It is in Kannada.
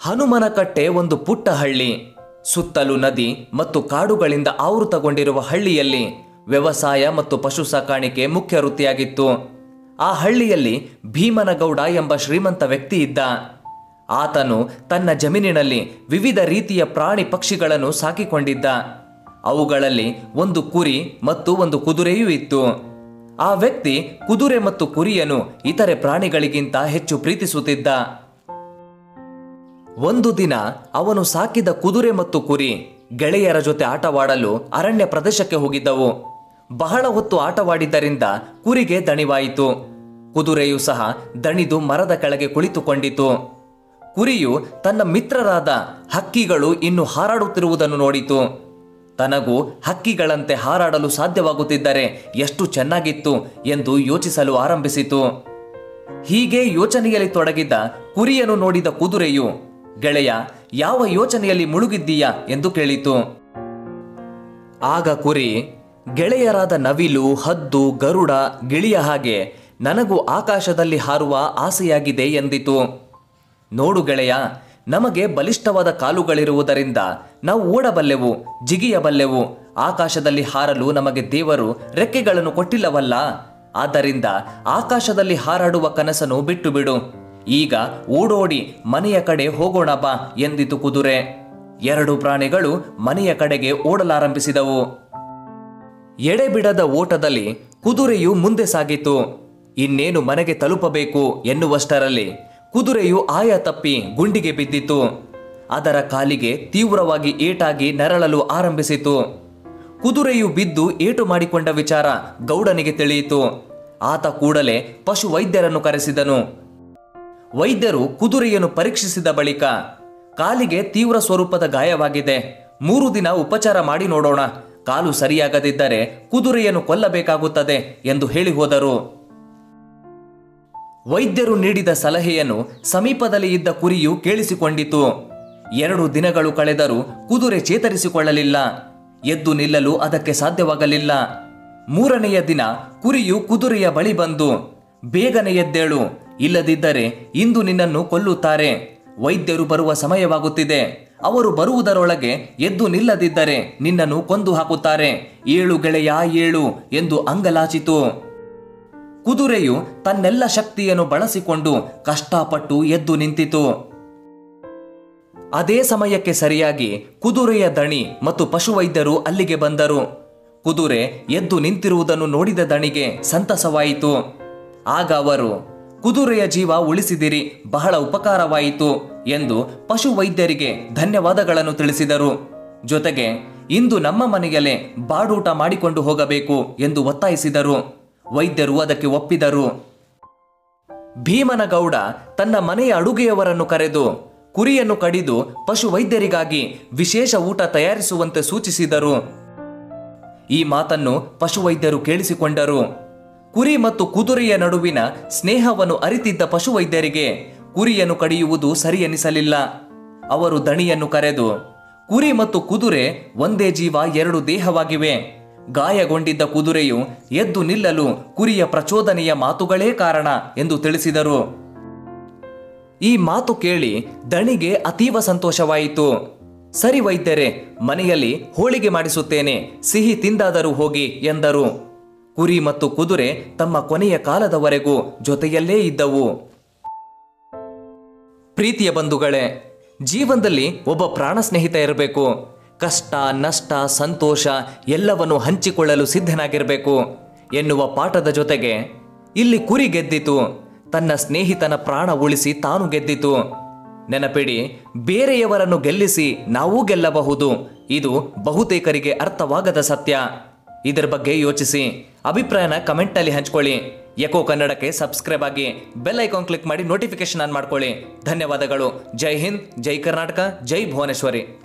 ಹನುಮನಕಟ್ಟೆ ಒಂದು ಪುಟ್ಟ ಹಳ್ಳಿ ಸುತ್ತಲೂ ನದಿ ಮತ್ತು ಕಾಡುಗಳಿಂದ ಆವೃತಗೊಂಡಿರುವ ಹಳ್ಳಿಯಲ್ಲಿ ವ್ಯವಸಾಯ ಮತ್ತು ಪಶು ಸಾಕಾಣಿಕೆ ಮುಖ್ಯ ವೃತ್ತಿಯಾಗಿತ್ತು ಆ ಹಳ್ಳಿಯಲ್ಲಿ ಭೀಮನಗೌಡ ಎಂಬ ಶ್ರೀಮಂತ ವ್ಯಕ್ತಿ ಇದ್ದ ಆತನು ತನ್ನ ಜಮೀನಿನಲ್ಲಿ ವಿವಿಧ ರೀತಿಯ ಪ್ರಾಣಿ ಪಕ್ಷಿಗಳನ್ನು ಸಾಕಿಕೊಂಡಿದ್ದ ಅವುಗಳಲ್ಲಿ ಒಂದು ಕುರಿ ಮತ್ತು ಒಂದು ಕುದುರೆಯೂ ಇತ್ತು ಆ ವ್ಯಕ್ತಿ ಕುದುರೆ ಮತ್ತು ಕುರಿಯನ್ನು ಇತರೆ ಪ್ರಾಣಿಗಳಿಗಿಂತ ಹೆಚ್ಚು ಪ್ರೀತಿಸುತ್ತಿದ್ದ ಒಂದು ದಿನ ಅವನು ಸಾಕಿದ ಕುದುರೆ ಮತ್ತು ಕುರಿ ಗೆಳೆಯರ ಜೊತೆ ಆಟವಾಡಲು ಅರಣ್ಯ ಪ್ರದೇಶಕ್ಕೆ ಹೋಗಿದ್ದವು ಬಹಳ ಹೊತ್ತು ಆಟವಾಡಿದ್ದರಿಂದ ಕುರಿಗೆ ದಣಿವಾಯಿತು ಕುದುರೆಯೂ ಸಹ ದಣಿದು ಮರದ ಕೆಳಗೆ ಕುಳಿತುಕೊಂಡಿತು ಕುರಿಯು ತನ್ನ ಮಿತ್ರರಾದ ಹಕ್ಕಿಗಳು ಇನ್ನು ಹಾರಾಡುತ್ತಿರುವುದನ್ನು ನೋಡಿತು ತನಗೂ ಹಕ್ಕಿಗಳಂತೆ ಹಾರಾಡಲು ಸಾಧ್ಯವಾಗುತ್ತಿದ್ದರೆ ಎಷ್ಟು ಚೆನ್ನಾಗಿತ್ತು ಎಂದು ಯೋಚಿಸಲು ಆರಂಭಿಸಿತು ಹೀಗೆ ಯೋಚನೆಯಲ್ಲಿ ತೊಡಗಿದ್ದ ಕುರಿಯನ್ನು ನೋಡಿದ ಕುದುರೆಯು ಗೆಳೆಯ ಯಾವ ಯೋಚನೆಯಲ್ಲಿ ಮುಳುಗಿದ್ದೀಯಾ ಎಂದು ಕೇಳಿತು ಆಗ ಕುರಿ ಗೆಳೆಯರಾದ ನವಿಲು ಹದ್ದು ಗರುಡ ಗಿಳಿಯ ಹಾಗೆ ನನಗೂ ಆಕಾಶದಲ್ಲಿ ಹಾರುವ ಆಸೆಯಾಗಿದೆ ಎಂದಿತು ನೋಡು ಗೆಳೆಯ ನಮಗೆ ಬಲಿಷ್ಠವಾದ ಕಾಲುಗಳಿರುವುದರಿಂದ ನಾವು ಓಡಬಲ್ಲೆವು ಜಿಗಿಯಬಲ್ಲೆವು ಆಕಾಶದಲ್ಲಿ ಹಾರಲು ನಮಗೆ ದೇವರು ರೆಕ್ಕೆಗಳನ್ನು ಕೊಟ್ಟಿಲ್ಲವಲ್ಲ ಆದ್ದರಿಂದ ಆಕಾಶದಲ್ಲಿ ಹಾರಾಡುವ ಕನಸನ್ನು ಬಿಟ್ಟು ಬಿಡು ಈಗ ಓಡೋಡಿ ಮನೆಯ ಕಡೆ ಹೋಗೋಣ ಬಾ ಎಂದಿತು ಕುದುರೆ ಎರಡು ಪ್ರಾಣಿಗಳು ಮನೆಯ ಕಡೆಗೆ ಓಡಲಾರಂಭಿಸಿದವು ಎಡೆಬಿಡದ ಓಟದಲ್ಲಿ ಕುದುರೆಯು ಮುಂದೆ ಸಾಗಿತು ಇನ್ನೇನು ಮನೆಗೆ ತಲುಪಬೇಕು ಎನ್ನುವಷ್ಟರಲ್ಲಿ ಕುದುರೆಯು ಆಯ ತಪ್ಪಿ ಗುಂಡಿಗೆ ಬಿದ್ದಿತು ಅದರ ಕಾಲಿಗೆ ತೀವ್ರವಾಗಿ ಏಟಾಗಿ ನೆರಳಲು ಆರಂಭಿಸಿತು ಕುದುರೆಯು ಬಿದ್ದು ಏಟು ಮಾಡಿಕೊಂಡ ವಿಚಾರ ಗೌಡನಿಗೆ ತಿಳಿಯಿತು ಆತ ಕೂಡಲೇ ಪಶು ವೈದ್ಯರನ್ನು ಕರೆಸಿದನು ವೈದ್ಯರು ಕುದುರೆಯನ್ನು ಪರೀಕ್ಷಿಸಿದ ಬಳಿಕ ಕಾಲಿಗೆ ತೀವ್ರ ಸ್ವರೂಪದ ಗಾಯವಾಗಿದೆ ಮೂರು ದಿನ ಉಪಚಾರ ಮಾಡಿ ನೋಡೋಣ ಕಾಲು ಸರಿಯಾಗದಿದ್ದರೆ ಕುದುರೆಯನ್ನು ಕೊಲ್ಲಬೇಕಾಗುತ್ತದೆ ಎಂದು ಹೇಳಿ ಹೋದರು ವೈದ್ಯರು ನೀಡಿದ ಸಲಹೆಯನ್ನು ಸಮೀಪದಲ್ಲಿ ಇದ್ದ ಕುರಿಯು ಕೇಳಿಸಿಕೊಂಡಿತು ಎರಡು ದಿನಗಳು ಕಳೆದರೂ ಕುದುರೆ ಚೇತರಿಸಿಕೊಳ್ಳಲಿಲ್ಲ ಎದ್ದು ನಿಲ್ಲಲು ಅದಕ್ಕೆ ಸಾಧ್ಯವಾಗಲಿಲ್ಲ ಮೂರನೆಯ ದಿನ ಕುರಿಯು ಕುದುರೆಯ ಬಳಿ ಬಂದು ಬೇಗನೆ ಎದ್ದೇಳು ಇಲ್ಲದಿದ್ದರೆ ಇಂದು ನಿನ್ನನ್ನು ಕೊಲ್ಲುತ್ತಾರೆ ವೈದ್ಯರು ಬರುವ ಸಮಯವಾಗುತ್ತಿದೆ ಅವರು ಬರುವುದರೊಳಗೆ ಎದ್ದು ನಿಲ್ಲದಿದ್ದರೆ ನಿನ್ನನ್ನು ಕೊಂದು ಹಾಕುತ್ತಾರೆ ಏಳು ಗೆಳೆಯ ಏಳು ಎಂದು ಅಂಗಲಾಚಿತು ಕುದುರೆಯು ತನ್ನೆಲ್ಲ ಶಕ್ತಿಯನ್ನು ಬಳಸಿಕೊಂಡು ಕಷ್ಟಪಟ್ಟು ಎದ್ದು ನಿಂತಿತು ಅದೇ ಸಮಯಕ್ಕೆ ಸರಿಯಾಗಿ ಕುದುರೆಯ ದಣಿ ಮತ್ತು ಪಶುವೈದ್ಯರು ಅಲ್ಲಿಗೆ ಬಂದರು ಕುದುರೆ ಎದ್ದು ನಿಂತಿರುವುದನ್ನು ನೋಡಿದ ದಣಿಗೆ ಸಂತಸವಾಯಿತು ಆಗ ಅವರು ಕುದುರೆಯ ಜೀವ ಉಳಿಸಿದಿರಿ ಬಹಳ ಉಪಕಾರವಾಯಿತು ಎಂದು ಪಶುವೈದ್ಯರಿಗೆ ಧನ್ಯವಾದಗಳನ್ನು ತಿಳಿಸಿದರು ಜೊತೆಗೆ ಇಂದು ನಮ್ಮ ಮನೆಯಲ್ಲೇ ಬಾಡೂಟ ಮಾಡಿಕೊಂಡು ಹೋಗಬೇಕು ಎಂದು ಒತ್ತಾಯಿಸಿದರು ವೈದ್ಯರು ಅದಕ್ಕೆ ಒಪ್ಪಿದರು ಭೀಮನಗೌಡ ತನ್ನ ಮನೆಯ ಅಡುಗೆಯವರನ್ನು ಕರೆದು ಕುರಿಯನ್ನು ಕಡಿದು ಪಶು ವೈದ್ಯರಿಗಾಗಿ ವಿಶೇಷ ಊಟ ತಯಾರಿಸುವಂತೆ ಸೂಚಿಸಿದರು ಈ ಮಾತನ್ನು ಪಶುವೈದ್ಯರು ಕೇಳಿಸಿಕೊಂಡರು ಕುರಿ ಮತ್ತು ಕುದುರೆಯ ನಡುವಿನ ಸ್ನೇಹವನ್ನು ಅರಿತಿದ್ದ ಪಶುವೈದ್ಯರಿಗೆ ಕುರಿಯನ್ನು ಕಡಿಯುವುದು ಸರಿ ಎನಿಸಲಿಲ್ಲ ಅವರು ದಣಿಯನ್ನು ಕರೆದು ಕುರಿ ಮತ್ತು ಕುದುರೆ ಒಂದೇ ಜೀವ ಎರಡು ದೇಹವಾಗಿವೆ ಗಾಯಗೊಂಡಿದ್ದ ಕುದುರೆಯು ಎದ್ದು ನಿಲ್ಲಲು ಕುರಿಯ ಪ್ರಚೋದನೆಯ ಮಾತುಗಳೇ ಕಾರಣ ಎಂದು ತಿಳಿಸಿದರು ಈ ಮಾತು ಕೇಳಿ ದಣಿಗೆ ಅತೀವ ಸಂತೋಷವಾಯಿತು ಸರಿ ವೈದ್ಯರೇ ಮನೆಯಲ್ಲಿ ಹೋಳಿಗೆ ಮಾಡಿಸುತ್ತೇನೆ ಸಿಹಿ ತಿಂದಾದರೂ ಹೋಗಿ ಎಂದರು ಕುರಿ ಮತ್ತು ಕುದುರೆ ತಮ್ಮ ಕೊನೆಯ ಕಾಲದವರೆಗೂ ಜೊತೆಯಲ್ಲೇ ಇದ್ದವು ಪ್ರೀತಿಯ ಬಂಧುಗಳೇ ಜೀವನದಲ್ಲಿ ಒಬ್ಬ ಪ್ರಾಣ ಸ್ನೇಹಿತ ಇರಬೇಕು ಕಷ್ಟ ನಷ್ಟ ಸಂತೋಷ ಎಲ್ಲವನ್ನು ಹಂಚಿಕೊಳ್ಳಲು ಸಿದ್ಧನಾಗಿರಬೇಕು ಎನ್ನುವ ಪಾಠದ ಜೊತೆಗೆ ಇಲ್ಲಿ ಕುರಿ ಗೆದ್ದಿತು ತನ್ನ ಸ್ನೇಹಿತನ ಪ್ರಾಣ ಉಳಿಸಿ ತಾನು ಗೆದ್ದಿತು ನೆನಪಿಡಿ ಬೇರೆಯವರನ್ನು ಗೆಲ್ಲಿಸಿ ನಾವೂ ಗೆಲ್ಲಬಹುದು ಇದು ಬಹುತೇಕರಿಗೆ ಅರ್ಥವಾಗದ ಸತ್ಯ ಇದರ ಬಗ್ಗೆ ಯೋಚಿಸಿ ಅಭಿಪ್ರಾಯನ ಕಮೆಂಟ್ನಲ್ಲಿ ಹಂಚ್ಕೊಳ್ಳಿ ಎಕೋ ಕನ್ನಡಕ್ಕೆ ಸಬ್ಸ್ಕ್ರೈಬ್ ಆಗಿ ಬೆಲ್ ಐಕಾನ್ ಕ್ಲಿಕ್ ಮಾಡಿ ನೋಟಿಫಿಕೇಶನ್ ಆನ್ ಮಾಡ್ಕೊಳ್ಳಿ ಧನ್ಯವಾದಗಳು ಜೈ ಹಿಂದ್ ಜೈ ಕರ್ನಾಟಕ ಜೈ ಭುವನೇಶ್ವರಿ